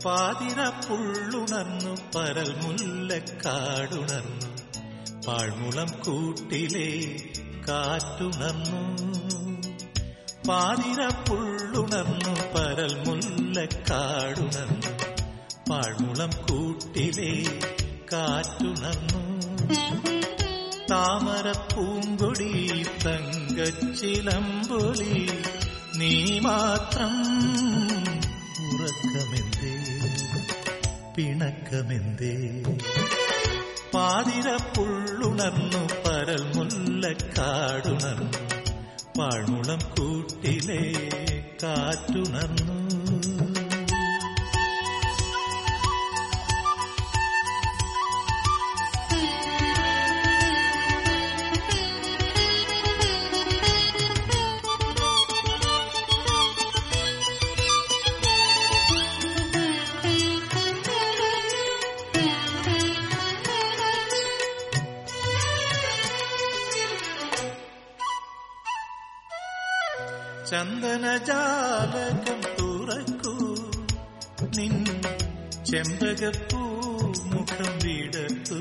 പാതിര പുള്ളുണർന്നു പരൽ മുല്ലക്കാടുണർന്നു പാഴ്മുളം കൂട്ടിലെ കാറ്റുണർന്നു പാതിര പുള്ളുണർന്നു പരൽ മുല്ലക്കാടുണർന്നു പാഴ്മുളം കൂട്ടിലെ കാറ്റുണർന്നു താമര പൂങ്കൊടി തങ്കച്ചിലമ്പൊലി നീ മാത്രം ഉറക്കമെന്തേ പിണക്കമെന്തേ പാതിര പുള്ളുണർന്നു പരൽ മുല്ലക്കാടുണർന്നു പാഴ്മുളം കൂട്ടിലെ കാറ്റുണർന്നു ചന്ദനജാലകം തുറക്കൂ നിൻ ചെമ്പകപ്പൂ മുഖം വിടത്തു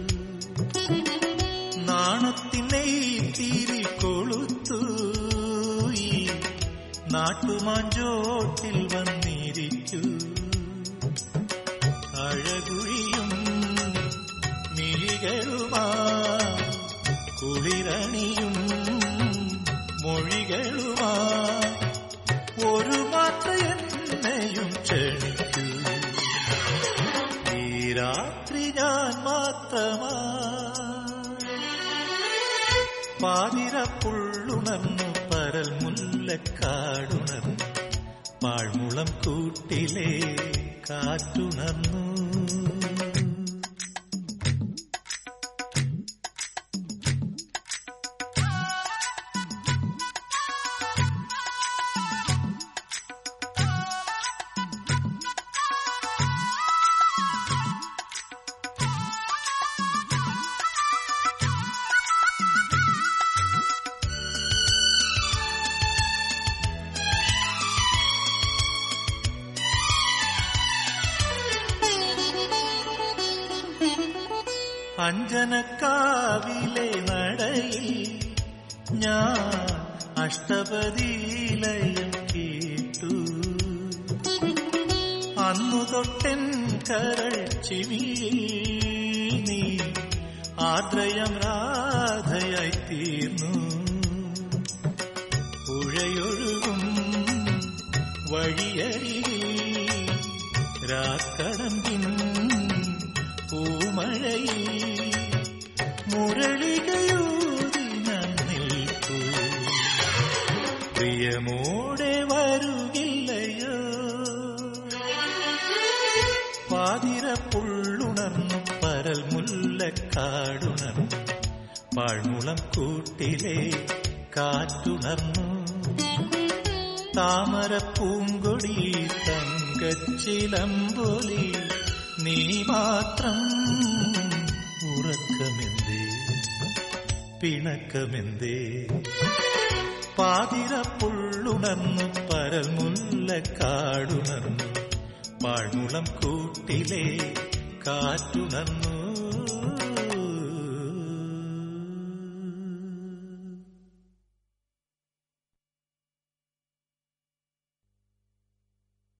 നാണത്തിനെ തീരി കൊളുത്തു ഈ നാട്ടുമാഞ്ചോട്ടിൽ വന്നിരിക്കൂ അഴകുഴിയും മിഴികളുമാ കുളിരണിയും മൊഴികളുമാ ഒരു മാത്ര എന്നെയും ക്ഷണിക്കൂ ഈ രാത്രി ഞാൻ മാത്രമാ പാതിര പുള്ളുണർന്നു പരൽ മുല്ലക്കാടുണർന്നു പാഴ്മുളം കൂട്ടിലെ കാറ്റുണർന്നു അഞ്ജനക്കാവിലെ നടയിൽ ഞാൻ അഷ്ടപതിയിലയം കേട്ടു അന്നു തൊട്ടൻ കരൾ ചിമിയിൽ നീ ആദ്രയം രാധയായി തീർന്നു പുഴയൊഴുകും വഴിയരികിൽ രാക്കടമ്പിൻ പൂമഴയിൽ മുരളികയൂതി ഞാൻ നിൽക്കൂ പ്രിയമോടെ വരുകില്ലയോ പാതിര പുള്ളുണർന്നു പരൽ മുല്ലക്കാടുണർന്നു പാഴ്മുളം കൂട്ടിലെ കാറ്റുണർന്നു താമര പൂങ്കൊടി തങ്കച്ചിലമ്പൊലി നീ മാത്രം ഉറക്കമെന്തേ പിണക്കമെന്തേ പാതിര പുള്ളുണർന്നു പരൽ മുല്ലക്കാടുണർന്നു പാഴ്മുളം കൂട്ടിലെ കാറ്റുണർന്നു